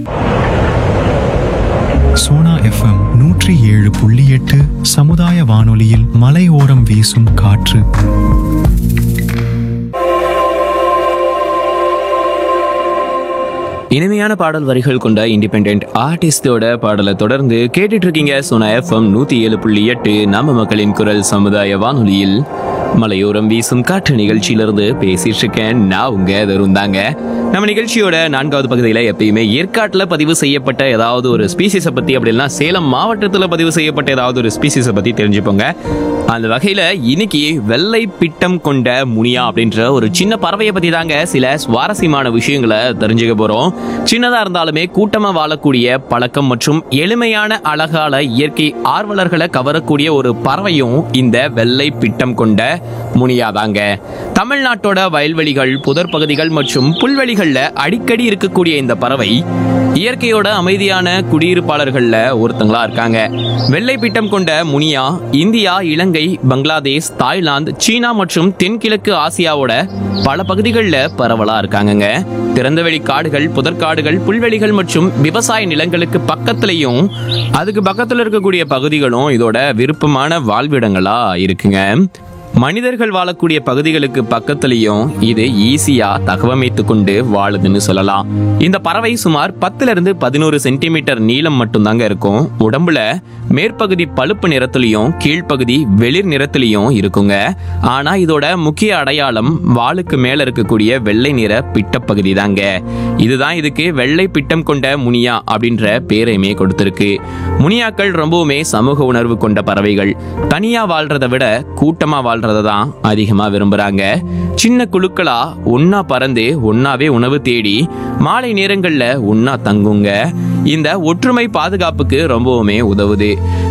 Sona FM நூற்றி ஏழு புள்ளி எட்டு சமுதாய வானொலியில் மலையோரம் வீசும் காற்று இனிமையான பாடல் வரிகள் கொண்ட இண்டிபெண்ட் ஆர்டிஸ்டோட பாடலை தொடர்ந்து கேட்டுட்டு இருக்கீங்க சோனா எஃப்எம் நூத்தி ஏழு புள்ளி எட்டு நம்ம மக்களின் குரல் சமுதாய வானொலியில் மலையோரம் வீசும் காற்று நிகழ்ச்சியிலிருந்து பேசிட்டு இருக்கேன் நான் உங்க தருந்தாங்க நம்ம நிகழ்ச்சியோட நான்காவது பகுதியில் எப்பயுமே ஏற்காட்டில் பதிவு செய்யப்பட்ட ஏதாவது ஒரு ஸ்பீசிஸை பத்தி அப்படின்னா சேலம் மாவட்டத்தில் பதிவு செய்யப்பட்ட ஏதாவது ஒரு ஸ்பீசிஸை பத்தி தெரிஞ்சுப்போங்க அந்த வகையில இன்னைக்கு வெள்ளை பிட்டம் கொண்ட முனியா அப்படின்ற ஒரு சின்ன பறவையை பத்தி தாங்க சில சுவாரஸ்யமான விஷயங்களை தெரிஞ்சுக்க போறோம் சின்னதா இருந்தாலுமே கூட்டமா வாழக்கூடிய பழக்கம் மற்றும் எளிமையான அழகால இயற்கை ஆர்வலர்களை கவரக்கூடிய ஒரு பறவையும் இந்த வெள்ளை பிட்டம் கொண்ட முனியா தாங்க தமிழ்நாட்டோட வயல்வெளிகள் புதர் பகுதிகள் மற்றும் புல்வெளிகள்ல அடிக்கடி இருக்கக்கூடிய இந்த பறவை இயற்கையோட அமைதியான குடியிருப்பாளர்கள்ல ஒருத்தங்களா இருக்காங்க வெள்ளை பிட்டம் கொண்ட முனியா இந்தியா இலங்கை பங்களாதேஷ் தாய்லாந்து சீனா மற்றும் தென்கிழக்கு ஆசியாவோட பல பகுதிகளில் பரவலா இருக்காங்கங்க திறந்தவெளி காடுகள் புதற்காடுகள் புல்வெளிகள் மற்றும் விவசாய நிலங்களுக்கு பக்கத்துலயும் அதுக்கு பக்கத்துல இருக்கக்கூடிய பகுதிகளும் இதோட விருப்பமான வாழ்விடங்களா இருக்குங்க மனிதர்கள் வாழக்கூடிய பகுதிகளுக்கு பக்கத்துலயும் இது ஈஸியா தகவமைத்து கொண்டு வாழுதுன்னு சொல்லலாம் இந்த பறவை சுமார் பத்துல இருந்து பதினோரு சென்டிமீட்டர் நீளம் மட்டும்தாங்க இருக்கும் உடம்புல மேற்பகுதி பழுப்பு நிறத்திலையும் கீழ்ப்பகுதி வெளிர் நிறத்திலையும் இருக்குங்க ஆனா இதோட முக்கிய அடையாளம் வாலுக்கு மேல இருக்கக்கூடிய வெள்ளை நிற பிட்டப்பகுதி தாங்க இதுதான் இதுக்கு வெள்ளை பிட்டம் கொண்ட முனியா அப்படின்ற பேரையுமே கொடுத்திருக்கு முனியாக்கள் ரொம்பவுமே சமூக உணர்வு கொண்ட பறவைகள் தனியா வாழ்றதை விட கூட்டமா வாழ்றதை தான் அதிகமா விரும்புறாங்க சின்ன குழுக்களா ஒன்னா பறந்து ஒன்னாவே உணவு தேடி மாலை நேரங்கள்ல ஒன்னா தங்குங்க இந்த ஒற்றுமை பாதுகாப்புக்கு ரொம்பவுமே உதவுது